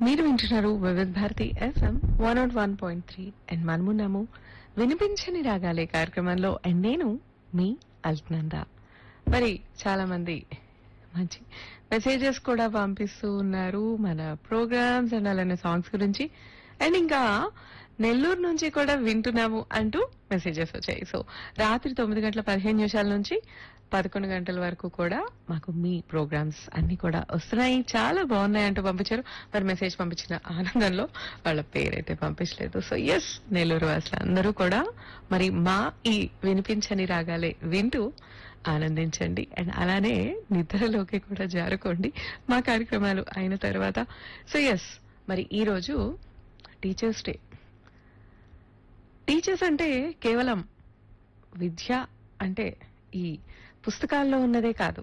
మీరు వింటున్నారు Vividh Bharati FM one naught one point three and మనమున్నాము వినిపించని రాగాలే కార్యక్రమంలో అండ్ నేను మీ అల్ట్నంద మరి చాలా మంది మంచి మెసేజెస్ కూడా పంపిస్తూ ఉన్నారు మన ప్రోగ్రామ్స్ అండ్ అలానే సాంగ్స్ గురించి అండ్ ఇంకా నెల్లూరు నుంచి కూడా వింటున్నాము అంటూ మెసేజెస్ వచ్చాయి సో రాత్రి తొమ్మిది గంటల పదిహేను నిమిషాల నుంచి పదకొండు గంటల వరకు కూడా మాకు మీ ప్రోగ్రామ్స్ అన్ని కూడా వస్తున్నాయి చాలా బాగున్నాయి అంటూ పంపించారు మరి మెసేజ్ పంపించిన ఆనందంలో వాళ్ళ పేరైతే పంపించలేదు సో ఎస్ నెల్లూరు వాసులు అందరూ కూడా మరి మా ఈ వినిపించని రాగాలే వింటూ ఆనందించండి అండ్ అలానే నిద్రలోకి కూడా జారుకోండి మా కార్యక్రమాలు అయిన తర్వాత సో ఎస్ మరి ఈ రోజు టీచర్స్ డే టీచర్స్ అంటే కేవలం విద్య అంటే ఈ పుస్తకాల్లో ఉన్నదే కాదు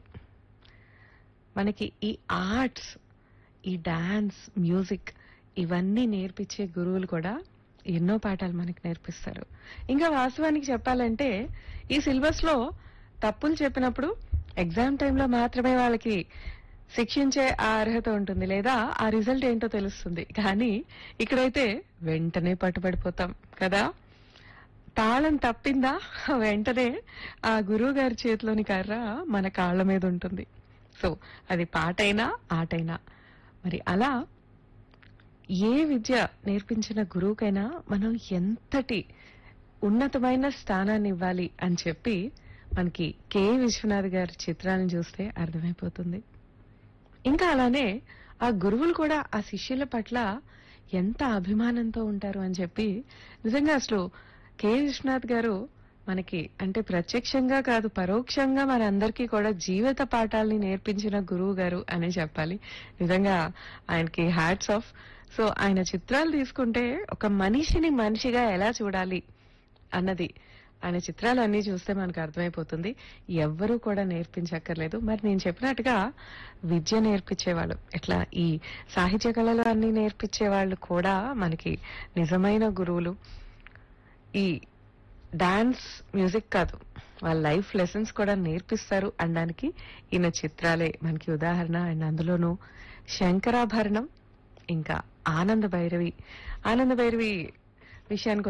మనకి ఈ ఆర్ట్స్ ఈ డాన్స్ మ్యూజిక్ ఇవన్నీ నేర్పించే గురువులు కూడా ఎన్నో పాఠాలు మనకి నేర్పిస్తారు ఇంకా వాస్తవానికి చెప్పాలంటే ఈ సిలబస్ లో తప్పులు చెప్పినప్పుడు ఎగ్జామ్ టైంలో మాత్రమే వాళ్ళకి శిక్షించే ఆ అర్హత ఉంటుంది లేదా ఆ రిజల్ట్ ఏంటో తెలుస్తుంది కానీ ఇక్కడైతే వెంటనే పట్టుబడిపోతాం కదా తాళం తప్పిందా వెంటనే ఆ గురువు గారి చేతిలోని కర్ర మన కాళ్ళ మీద ఉంటుంది సో అది పాటైనా ఆటైనా మరి అలా ఏ విద్య నేర్పించిన గురువుకైనా మనం ఎంతటి ఉన్నతమైన స్థానాన్ని ఇవ్వాలి అని చెప్పి మనకి కె విశ్వనాథ్ గారి చిత్రాన్ని చూస్తే అర్థమైపోతుంది ఇంకా అలానే ఆ గురువులు కూడా ఆ శిష్యుల పట్ల ఎంత అభిమానంతో ఉంటారు అని చెప్పి నిజంగా అసలు కె విశ్వనాథ్ గారు మనకి అంటే ప్రత్యక్షంగా కాదు పరోక్షంగా మనందరికీ కూడా జీవిత పాఠాలని నేర్పించిన గురువు గారు అనే చెప్పాలి నిజంగా ఆయనకి హ్యాట్స్ ఆఫ్ సో ఆయన చిత్రాలు తీసుకుంటే ఒక మనిషిని మనిషిగా ఎలా చూడాలి అన్నది ఆయన చిత్రాలు అన్ని చూస్తే మనకు అర్థమైపోతుంది ఎవ్వరూ కూడా నేర్పించక్కర్లేదు మరి నేను చెప్పినట్టుగా విద్య నేర్పించేవాళ్ళు ఇట్లా ఈ సాహిత్య కళలు అన్ని నేర్పించే వాళ్ళు కూడా మనకి నిజమైన గురువులు ఈ డాన్స్ మ్యూజిక్ కాదు వాళ్ళ లైఫ్ లెసన్స్ కూడా నేర్పిస్తారు అనడానికి ఈయన చిత్రాలే మనకి ఉదాహరణ అండ్ అందులోనూ శంకరాభరణం ఇంకా ఆనంద భైరవి ఆనంద భైరవి విషయానికి